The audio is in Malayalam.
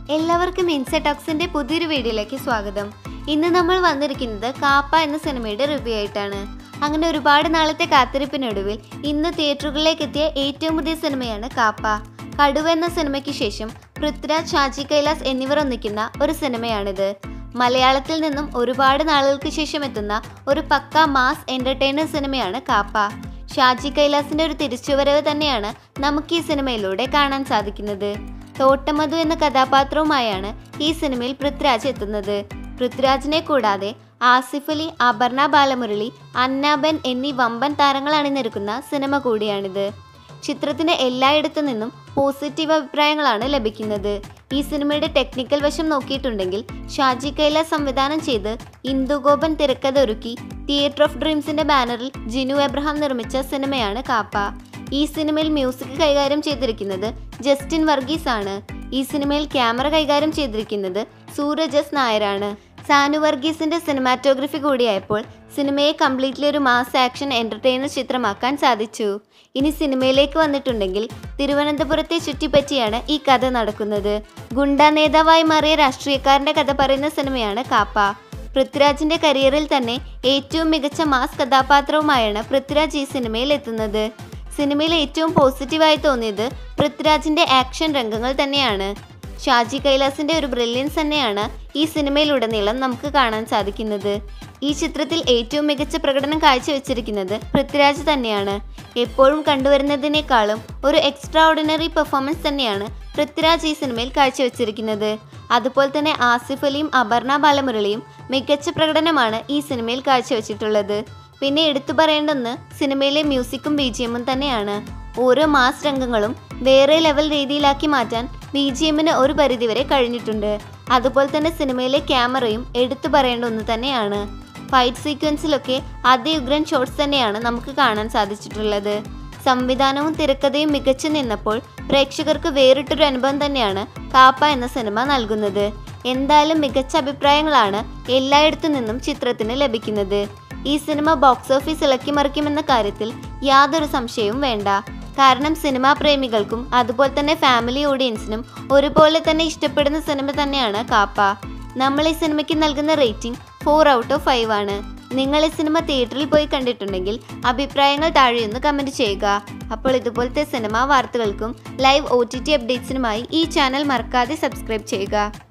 എല്ലാവർക്കും ഇൻസെടോക്സിന്റെ പുതിയൊരു വീഡിയോയിലേക്ക് സ്വാഗതം ഇന്ന് നമ്മൾ വന്നിരിക്കുന്നത് കാപ്പ എന്ന സിനിമയുടെ റിവ്യൂ ആയിട്ടാണ് അങ്ങനെ ഒരുപാട് നാളത്തെ കാത്തിരിപ്പിനൊടുവിൽ ഇന്ന് തിയേറ്ററുകളിലേക്ക് എത്തിയ ഏറ്റവും പുതിയ സിനിമയാണ് കാപ്പ കടുവ എന്ന സിനിമയ്ക്ക് ശേഷം പൃഥ്വിരാജ് ഷാജി കൈലാസ് എന്നിവർ ഒന്നിക്കുന്ന ഒരു സിനിമയാണിത് മലയാളത്തിൽ നിന്നും ഒരുപാട് നാളുകൾക്ക് ശേഷം എത്തുന്ന ഒരു പക്ക മാസ് എന്റർടൈനർ സിനിമയാണ് കാപ്പ ഷാജി കൈലാസിന്റെ ഒരു തിരിച്ചുവരവ് തന്നെയാണ് നമുക്ക് ഈ സിനിമയിലൂടെ കാണാൻ സാധിക്കുന്നത് തോട്ടമധു എന്ന കഥാപാത്രവുമായാണ് ഈ സിനിമയിൽ പൃഥ്വിരാജ് എത്തുന്നത് പൃഥ്വിരാജിനെ കൂടാതെ ആസിഫ് അലി അപർണ ബാലമുരളി അന്നാബെൻ എന്നീ വമ്പൻ താരങ്ങൾ അണിനിരക്കുന്ന സിനിമ കൂടിയാണിത് ചിത്രത്തിന് എല്ലായിടത്തു നിന്നും പോസിറ്റീവ് അഭിപ്രായങ്ങളാണ് ലഭിക്കുന്നത് ഈ സിനിമയുടെ ടെക്നിക്കൽ വശം നോക്കിയിട്ടുണ്ടെങ്കിൽ ഷാജി കൈലാസ് സംവിധാനം ചെയ്ത് ഇന്ദുഗോപൻ തിരക്കഥ ഒരുക്കി തിയേറ്റർ ഓഫ് ഡ്രീംസിന്റെ ബാനറിൽ ജിനു എബ്രഹാം നിർമ്മിച്ച സിനിമയാണ് കാപ്പ ഈ സിനിമയിൽ മ്യൂസിക് കൈകാര്യം ചെയ്തിരിക്കുന്നത് ജസ്റ്റിൻ വർഗീസ് ആണ് ഈ സിനിമയിൽ ക്യാമറ കൈകാര്യം ചെയ്തിരിക്കുന്നത് സൂരജ് എസ് നായരാണ് സാനു വർഗീസിന്റെ സിനിമാറ്റോഗ്രഫി കൂടിയായപ്പോൾ സിനിമയെ കംപ്ലീറ്റ്ലി ഒരു മാസ് ആക്ഷൻ എന്റർടൈനർ ചിത്രമാക്കാൻ സാധിച്ചു ഇനി സിനിമയിലേക്ക് വന്നിട്ടുണ്ടെങ്കിൽ തിരുവനന്തപുരത്തെ ചുറ്റിപ്പറ്റിയാണ് ഈ കഥ നടക്കുന്നത് ഗുണ്ട നേതാവായി മാറിയ രാഷ്ട്രീയക്കാരന്റെ കഥ പറയുന്ന സിനിമയാണ് കാപ്പ പൃഥ്വിരാജിന്റെ കരിയറിൽ തന്നെ ഏറ്റവും മികച്ച മാസ് കഥാപാത്രവുമായാണ് പൃഥ്വിരാജ് ഈ സിനിമയിൽ എത്തുന്നത് സിനിമയിൽ ഏറ്റവും പോസിറ്റീവായി തോന്നിയത് പൃഥ്വിരാജിന്റെ ആക്ഷൻ രംഗങ്ങൾ തന്നെയാണ് ഷാജി കൈലാസിന്റെ ഒരു ബ്രില്യൻസ് തന്നെയാണ് ഈ സിനിമയിലുടനീളം നമുക്ക് കാണാൻ സാധിക്കുന്നത് ഈ ചിത്രത്തിൽ ഏറ്റവും മികച്ച പ്രകടനം കാഴ്ചവെച്ചിരിക്കുന്നത് പൃഥ്വിരാജ് തന്നെയാണ് എപ്പോഴും കണ്ടുവരുന്നതിനേക്കാളും ഒരു എക്സ്ട്രാ ഓർഡിനറി പെർഫോമൻസ് തന്നെയാണ് പൃഥ്വിരാജ് ഈ സിനിമയിൽ കാഴ്ചവെച്ചിരിക്കുന്നത് അതുപോലെ തന്നെ ആസിഫ് അലിയും അപർണ ബാലമുരളിയും മികച്ച പ്രകടനമാണ് ഈ സിനിമയിൽ കാഴ്ചവെച്ചിട്ടുള്ളത് പിന്നെ എടുത്തു പറയേണ്ടൊന്ന് സിനിമയിലെ മ്യൂസിക്കും ബി ജി എമ്മും തന്നെയാണ് ഓരോ മാസ് രംഗങ്ങളും വേറെ ലെവൽ രീതിയിലാക്കി മാറ്റാൻ ബി ജി എമ്മിന് ഒരു പരിധിവരെ കഴിഞ്ഞിട്ടുണ്ട് അതുപോലെ തന്നെ സിനിമയിലെ ക്യാമറയും എടുത്തു പറയേണ്ട ഒന്ന് തന്നെയാണ് ഫൈറ്റ് സീക്വൻസിലൊക്കെ അതിയുഗ്രൻ ഷോട്ട്സ് തന്നെയാണ് നമുക്ക് കാണാൻ സാധിച്ചിട്ടുള്ളത് സംവിധാനവും തിരക്കഥയും മികച്ചു നിന്നപ്പോൾ പ്രേക്ഷകർക്ക് വേറിട്ടൊരു അനുഭവം തന്നെയാണ് കാപ്പ എന്ന സിനിമ നൽകുന്നത് എന്തായാലും മികച്ച അഭിപ്രായങ്ങളാണ് എല്ലായിടത്തു നിന്നും ചിത്രത്തിന് ലഭിക്കുന്നത് ഈ സിനിമ ബോക്സ് ഓഫീസ് ഇളക്കി മറിക്കുമെന്ന കാര്യത്തിൽ യാതൊരു സംശയവും വേണ്ട കാരണം സിനിമാ പ്രേമികൾക്കും അതുപോലെ തന്നെ ഫാമിലി ഓഡിയൻസിനും ഒരുപോലെ തന്നെ ഇഷ്ടപ്പെടുന്ന സിനിമ തന്നെയാണ് കാപ്പ നമ്മൾ ഈ സിനിമയ്ക്ക് നൽകുന്ന rating four out of five ആണ് നിങ്ങൾ ഈ സിനിമ തിയേറ്ററിൽ പോയി കണ്ടിട്ടുണ്ടെങ്കിൽ അഭിപ്രായങ്ങൾ താഴെയൊന്ന് കമൻറ്റ് ചെയ്യുക അപ്പോൾ ഇതുപോലത്തെ സിനിമാ വാർത്തകൾക്കും ലൈവ് ഒ ടി ടി അപ്ഡേറ്റ്സിനുമായി ഈ ചാനൽ മറക്കാതെ സബ്സ്ക്രൈബ് ചെയ്യുക